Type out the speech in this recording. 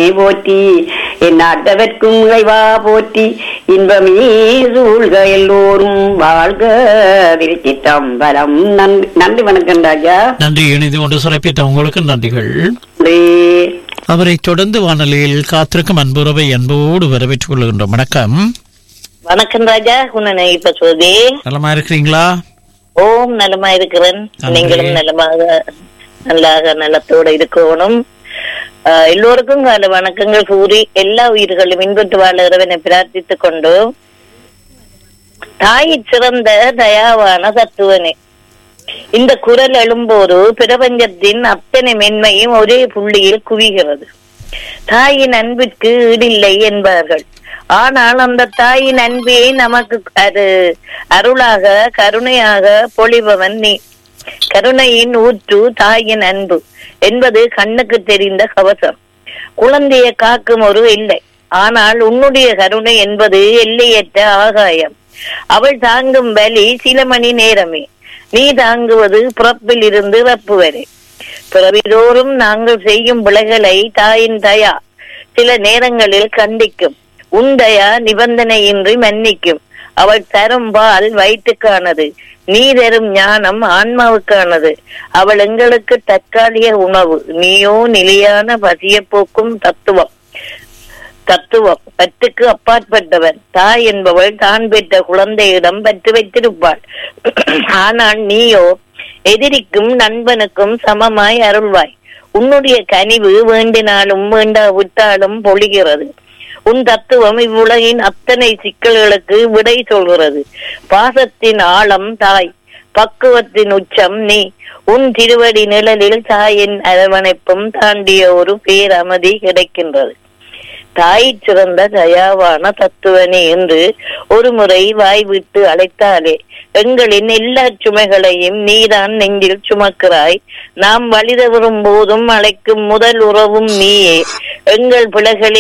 போற்றி என் நாட்டவர்க்கும் இறைவா போற்றி இன்பமே சூழ்க எல்லோரும் வாழ்க திருச்சிற்றம்பலம் நன்றி நன்றி வணக்கம் ராஜா நன்றி இணைந்து கொண்டு சிறப்பித்த உங்களுக்கு நன்றிகள் நன்றி அவரை தொடர்ந்து வானொலியில் காத்திருக்கும் அன்புறவை அன்போடு வரவேற்றுக் கொள்கின்றோம் வணக்கம் வணக்கம் ராஜா உன்னை இப்ப சொல்தே நலமா இருக்கிறீங்களா ஓம் நலமா இருக்கிறேன் நன்றி. நீங்களும் நலமாக நல்லாக நலத்தோட இருக்கணும் ஆஹ், எல்லோருக்கும் கால வணக்கங்கள் கூறி எல்லா உயிர்களும் இன்பத்து வாழ இறைவனை பிரார்த்தித்துக் கொண்டு தாய் சிறந்த தயாவான தத்துவனே இந்த குரல் எழும்போது பிரபஞ்சத்தின் அத்தனை மென்மையும் ஒரே புள்ளியில் குவிகிறது தாயின் அன்பிற்கு ஈடில்லை என்பார்கள் ஆனால் அந்த தாயின் அன்பே நமக்கு அது அருளாக கருணையாக பொழிபவன் நீ கருணையின் ஊற்று தாயின் அன்பு என்பது கண்ணுக்கு தெரிந்த கவசம் குழந்தையை காக்கும் ஒரு இல்லை ஆனால் உன்னுடைய கருணை என்பது எல்லையற்ற ஆகாயம் அவள் தாங்கும் வலி சில மணி நேரமே நீ தாங்குவது பிறப்பில் இருந்து இறப்பு வரை பிறவிதோறும் நாங்கள் செய்யும் பிழைகளை தாயின் தயா சில நேரங்களில் கண்டிக்கும் உன் தயா நிபந்தனையின்றி மன்னிக்கும் அவள் தரும் பால் வயிற்றுக்கானது நீ தரும் ஞானம் ஆன்மாவுக்கானது அவள் எங்களுக்கு தற்காலிக உணவு நீயோ நிலையான பசிய போக்கும் தத்துவம் தத்துவம் பற்றுக்கு அப்பாற்பட்டவன் தாய் என்பவள் தான் பெற்ற குழந்தையிடம் பற்று வைத்திருப்பாள் ஆனால் நீயோ எதிரிக்கும் நண்பனுக்கும் சமமாய் அருள்வாய் உன்னுடைய கனிவு வேண்டினாலும் வேண்டா விட்டாலும் பொழிகிறது உன் தத்துவம் இவ்வுலகின் அத்தனை சிக்கல்களுக்கு விடை சொல்கிறது பாசத்தின் ஆழம் தாய் பக்குவத்தின் உச்சம் நீ உன் திருவடி நிழலில் தாயின் அரவணைப்பும் தாண்டிய ஒரு பேரமதி கிடைக்கின்றது தாய் சிறந்த தயாவான தத்துவனே என்று ஒரு முறை வாய் விட்டு அழைத்தாலே எங்களின் எல்லா சுமைகளையும் நீதான் நெஞ்சில் சுமக்கிறாய் நாம் வழிதவறும் போதும் அழைக்கும் முதல் உறவும் நீயே எங்கள் பிள்ளைகளில்